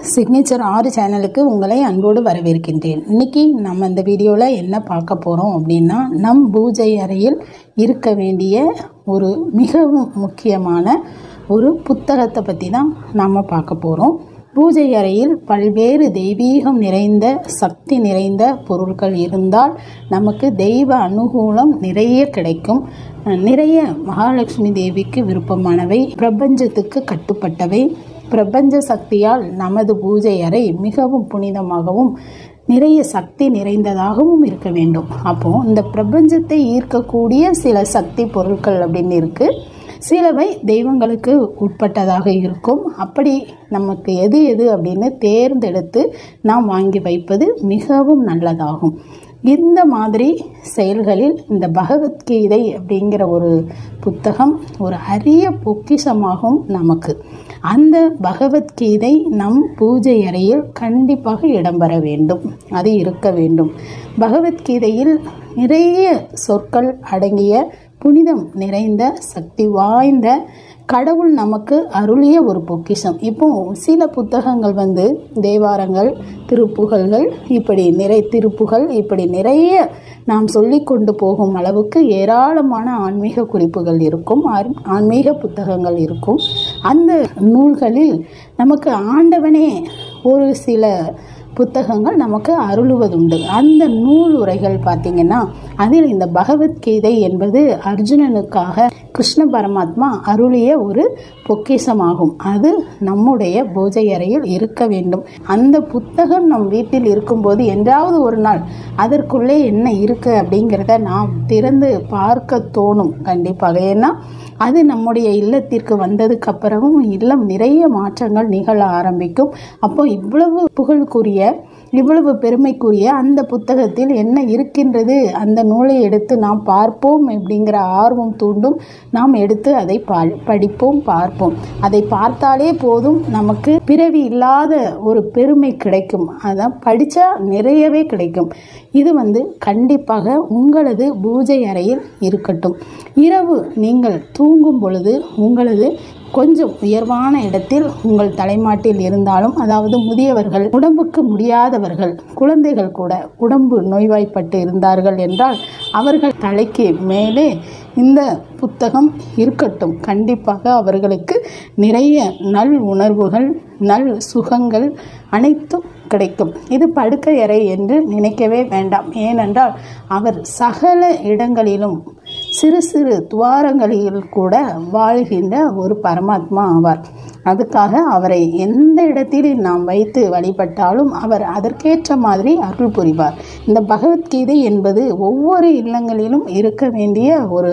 signature ஆறு சேனலுக்கு உங்களை அன்போடு வரவேற்கின்றேன் இன்னைக்கு நம்ம இந்த வீடியோவில் என்ன பார்க்க போகிறோம் அப்படின்னா நம் பூஜை அறையில் இருக்க வேண்டிய ஒரு மிகவும் முக்கியமான ஒரு புத்தகத்தை பற்றி தான் நாம் பார்க்க போகிறோம் பூஜை அறையில் பல்வேறு தெய்வீகம் நிறைந்த சக்தி நிறைந்த பொருட்கள் இருந்தால் நமக்கு தெய்வ அனுகூலம் நிறைய கிடைக்கும் நிறைய மகாலட்சுமி தேவிக்கு விருப்பமானவை பிரபஞ்சத்துக்கு கட்டுப்பட்டவை பிரபஞ்ச சக்தியால் நமது பூஜை அறை மிகவும் புனிதமாகவும் நிறைய சக்தி நிறைந்ததாகவும் இருக்க வேண்டும் அப்போ இந்த பிரபஞ்சத்தை ஈர்க்கக்கூடிய சில சக்தி பொருட்கள் அப்படின்னு இருக்கு சிலவை தெய்வங்களுக்கு உட்பட்டதாக இருக்கும் அப்படி நமக்கு எது எது அப்படின்னு தேர்ந்தெடுத்து நாம் வாங்கி வைப்பது மிகவும் நல்லதாகும் இந்த மாதிரி செயல்களில் இந்த பகவத்கீதை அப்படிங்கிற ஒரு புத்தகம் ஒரு அரிய பொக்கிஷமாகும் நமக்கு அந்த பகவத்கீதை நம் பூஜை அறையில் கண்டிப்பாக இடம்பெற வேண்டும் அது இருக்க வேண்டும் பகவத்கீதையில் நிறைய சொற்கள் அடங்கிய புனிதம் நிறைந்த சக்தி வாய்ந்த கடவுள் நமக்கு அருளிய ஒரு பொக்கிஷம் இப்போ சில புத்தகங்கள் வந்து தேவாரங்கள் திருப்புகழ்கள் இப்படி நிறை திருப்புகள் இப்படி நிறைய நாம் சொல்லி கொண்டு போகும் அளவுக்கு ஏராளமான ஆன்மீக குறிப்புகள் இருக்கும் ஆன்மீக புத்தகங்கள் இருக்கும் அந்த நூல்களில் நமக்கு ஆண்டவனே ஒரு சில புத்தகங்கள் நமக்கு அருளுவதுண்டு அந்த நூல் உரைகள் பார்த்தீங்கன்னா அதில் இந்த பகவத்கீதை என்பது அர்ஜுனனுக்காக கிருஷ்ண பரமாத்மா அருளிய ஒரு பொக்கிஷமாகும் அது நம்முடைய பூஜை அறையில் இருக்க வேண்டும் அந்த புத்தகம் நம் வீட்டில் இருக்கும்போது என்றாவது ஒரு நாள் அதற்குள்ளே என்ன இருக்கு அப்படிங்கிறத நாம் திறந்து பார்க்க தோணும் கண்டிப்பாக ஏன்னா அது நம்முடைய இல்லத்திற்கு வந்ததுக்கு அப்புறமும் இல்லம் நிறைய மாற்றங்கள் நிகழ ஆரம்பிக்கும் அப்போ இவ்வளவு புகழுக்குரிய இவ்வளவு பெருமைக்குரிய அந்த புத்தகத்தில் என்ன இருக்கின்றது அந்த நூலை எடுத்து நாம் பார்ப்போம் அப்படிங்கிற ஆர்வம் தூண்டும் நாம் எடுத்து அதை படிப்போம் பார்ப்போம் அதை பார்த்தாலே போதும் நமக்கு பிறவி இல்லாத ஒரு பெருமை கிடைக்கும் அதான் படித்தா நிறையவே கிடைக்கும் இது வந்து கண்டிப்பாக உங்களது பூஜை அறையில் இருக்கட்டும் இரவு நீங்கள் தூங்கும் பொழுது உங்களது கொஞ்சம் உயர்வான இடத்தில் உங்கள் தலைமாட்டில் இருந்தாலும் அதாவது முதியவர்கள் உடம்புக்கு முடியாதவர்கள் குழந்தைகள் கூட உடம்பு நோய்வாய்ப்பட்டு இருந்தார்கள் என்றால் அவர்கள் தலைக்கு மேலே இந்த புத்தகம் இருக்கட்டும் கண்டிப்பாக அவர்களுக்கு நிறைய நல் உணர்வுகள் நல் சுகங்கள் அனைத்தும் கிடைக்கும் இது படுக்கை அறை என்று நினைக்கவே வேண்டாம் ஏனென்றால் அவர் சகல இடங்களிலும் சிறு சிறு துவாரங்களில் கூட வாழ்கின்ற ஒரு பரமாத்மா ஆவார் அதுக்காக அவரை எந்த இடத்தில் நாம் வைத்து வழிபட்டாலும் அவர் அதற்கேற்ற மாதிரி அருள் புரிவார் இந்த பகவத்கீதை என்பது ஒவ்வொரு இல்லங்களிலும் இருக்க வேண்டிய ஒரு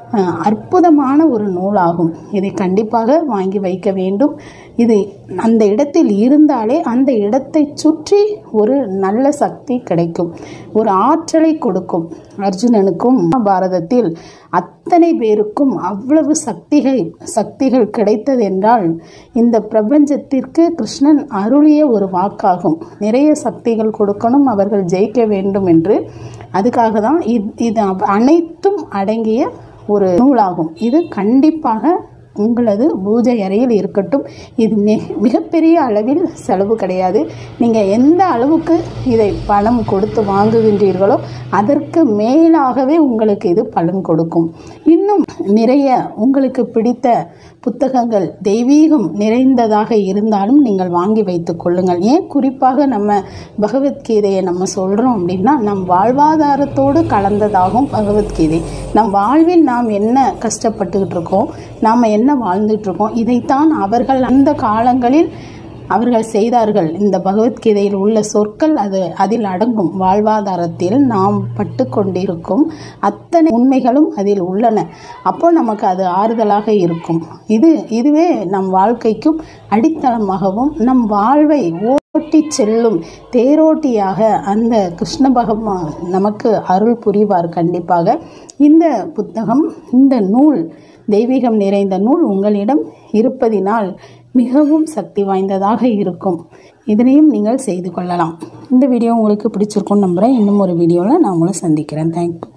அற்புதமான ஒரு நூலாகும் இதை கண்டிப்பாக வாங்கி வைக்க வேண்டும் இது அந்த இடத்தில் இருந்தாலே அந்த இடத்தை சுற்றி ஒரு நல்ல சக்தி கிடைக்கும் ஒரு ஆற்றலை கொடுக்கும் அர்ஜுனனுக்கும் பாரதத்தில் அத்தனை பேருக்கும் அவ்வளவு சக்திகள் சக்திகள் கிடைத்தது என்றால் இந்த பிரபஞ்சத்திற்கு கிருஷ்ணன் அருளிய ஒரு வாக்காகும் நிறைய சக்திகள் கொடுக்கணும் அவர்கள் ஜெயிக்க வேண்டும் என்று அதுக்காக தான் இது அனைத்தும் அடங்கிய ஒரு நூலாகும் இது கண்டிப்பாக உங்களது பூஜை அறையில் இருக்கட்டும் இது மிக மிகப்பெரிய அளவில் செலவு கிடையாது நீங்கள் எந்த அளவுக்கு இதை பணம் கொடுத்து வாங்குகின்றீர்களோ அதற்கு மேலாகவே உங்களுக்கு இது பலன் கொடுக்கும் இன்னும் நிறைய உங்களுக்கு பிடித்த புத்தகங்கள் தெய்வீகம் நிறைந்ததாக இருந்தாலும் நீங்கள் வாங்கி வைத்து கொள்ளுங்கள் ஏன் குறிப்பாக நம்ம பகவத்கீதையை நம்ம சொல்கிறோம் அப்படின்னா நம் வாழ்வாதாரத்தோடு கலந்ததாகும் பகவத்கீதை நம் வாழ்வில் நாம் என்ன கஷ்டப்பட்டுக்கிட்டு இருக்கோம் நாம் என்ன வாழ்ந்துட்டு இருக்கோம் இதைத்தான் அவர்கள் அந்த காலங்களில் அவர்கள் செய்தார்கள் இந்த பகவத்கீதையில் உள்ள சொற்கள் அது அதில் அடங்கும் வாழ்வாதாரத்தில் நாம் பட்டு கொண்டிருக்கும் அத்தனை உண்மைகளும் அதில் உள்ளன அப்போ நமக்கு அது ஆறுதலாக இருக்கும் இது இதுவே நம் வாழ்க்கைக்கும் அடித்தளமாகவும் நம் வாழ்வை ஓட்டி செல்லும் தேரோட்டியாக அந்த கிருஷ்ண பகவான் நமக்கு அருள் புரிவார் கண்டிப்பாக இந்த புத்தகம் இந்த நூல் தெய்வீகம் நிறைந்த நூல் உங்களிடம் இருப்பதினால் மிகவும் சக்தி வாய்ந்ததாக இருக்கும் இதனையும் நீங்கள் செய்து கொள்ளலாம் இந்த வீடியோ உங்களுக்கு பிடிச்சிருக்கும்னு நம்புகிறேன் இன்னும் ஒரு வீடியோவில் நான் உங்களை சந்திக்கிறேன் தேங்க்யூ